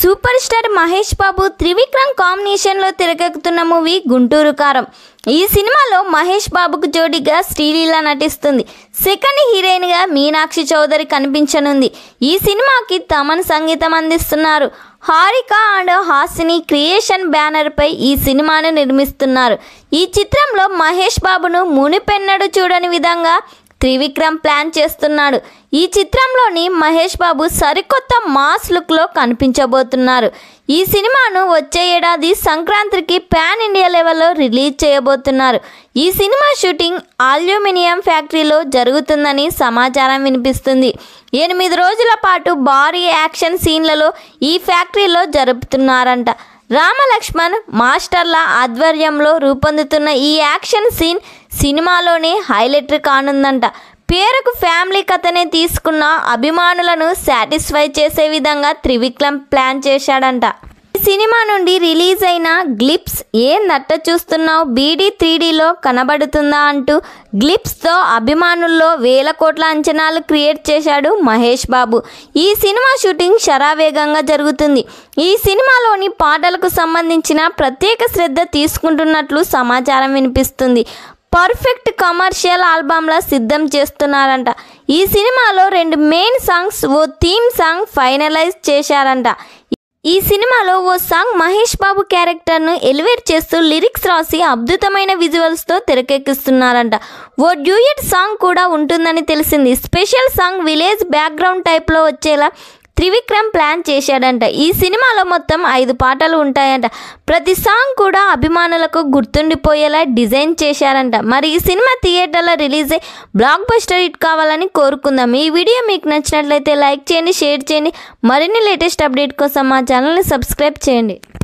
super star Mahesh Babu Trivikram కాంబినేషన్లో తెరకెక్కుతున్న movie Guntur కారం ఈ సినిమాలో మహేష్ బాబుకు జోడీగా శ్రీలీల నటిస్తుంది సెకండ్ హీరోయిన్గా మీనాక్షి చౌదరి కనిపించనుంది ఈ సినిమాకి తమన్ సంగీతం అందిస్తున్నారు హారిక అండ్ హాసిని క్రియేషన్ బ్యానర్పై ఈ సినిమాను నిర్మిస్తున్నారు ఈ చిత్రంలో మహేష్ బాబును మునిపెన్నడు చూడని విధంగా త్రివిక్రమ్ ప్లాన్ చేస్తున్నాడు ఈ చిత్రంలోని మహేష్ బాబు సరికొత్త మాస్ లుక్లో కనిపించబోతున్నారు ఈ సినిమాను వచ్చే ఏడాది సంక్రాంతికి పాన్ ఇండియా లెవెల్లో రిలీజ్ చేయబోతున్నారు ఈ సినిమా షూటింగ్ అల్యూమినియం ఫ్యాక్టరీలో జరుగుతుందని సమాచారం వినిపిస్తుంది ఎనిమిది రోజుల పాటు భారీ యాక్షన్ సీన్లలో ఈ ఫ్యాక్టరీలో జరుపుతున్నారంట రామలక్ష్మణ్ మాస్టర్ల ఆధ్వర్యంలో రూపొందుతున్న ఈ యాక్షన్ సీన్ సినిమాలోనే హైలైట్ కానుందంట పేరుకు ఫ్యామిలీ కథనే తీసుకున్న అభిమానులను సాటిస్ఫై చేసే విధంగా త్రివిక్రమ్ ప్లాన్ చేశాడంట ఈ సినిమా నుండి రిలీజ్ అయిన గ్లిప్స్ ఏ నట్ట చూస్తున్నావు బీడీ త్రీడీలో కనబడుతుందా అంటూ గ్లిప్స్తో అభిమానుల్లో వేల కోట్ల అంచనాలు క్రియేట్ చేశాడు మహేష్ బాబు ఈ సినిమా షూటింగ్ శరావేగంగా జరుగుతుంది ఈ సినిమాలోని పాటలకు సంబంధించిన ప్రత్యేక శ్రద్ధ తీసుకుంటున్నట్లు సమాచారం వినిపిస్తుంది పర్ఫెక్ట్ కమర్షియల్ ఆల్బమ్లా సిద్ధం చేస్తున్నారంట ఈ సినిమాలో రెండు మెయిన్ సాంగ్స్ ఓ థీమ్ సాంగ్ ఫైనలైజ్ చేశారంట ఈ సినిమాలో ఓ సాంగ్ మహేష్ బాబు క్యారెక్టర్ను ఎలివేట్ చేస్తూ లిరిక్స్ రాసి అద్భుతమైన విజువల్స్తో తెరకెక్కిస్తున్నారంట ఓ డ్యూయట్ సాంగ్ కూడా ఉంటుందని తెలిసింది స్పెషల్ సాంగ్ విలేజ్ బ్యాక్గ్రౌండ్ టైప్లో వచ్చేలా త్రివిక్రమ్ ప్లాన్ చేశాడంట ఈ సినిమాలో మొత్తం ఐదు పాటలు ఉంటాయంట ప్రతి సాంగ్ కూడా అభిమానులకు గుర్తుండిపోయేలా డిజైన్ చేశారంట మరి ఈ సినిమా థియేటర్లో రిలీజ్ అయ్యి బ్లాక్ బస్టర్ హిట్ కావాలని కోరుకుందాం ఈ వీడియో మీకు నచ్చినట్లయితే లైక్ చేయండి షేర్ చేయండి మరిన్ని లేటెస్ట్ అప్డేట్ కోసం మా ఛానల్ని సబ్స్క్రైబ్ చేయండి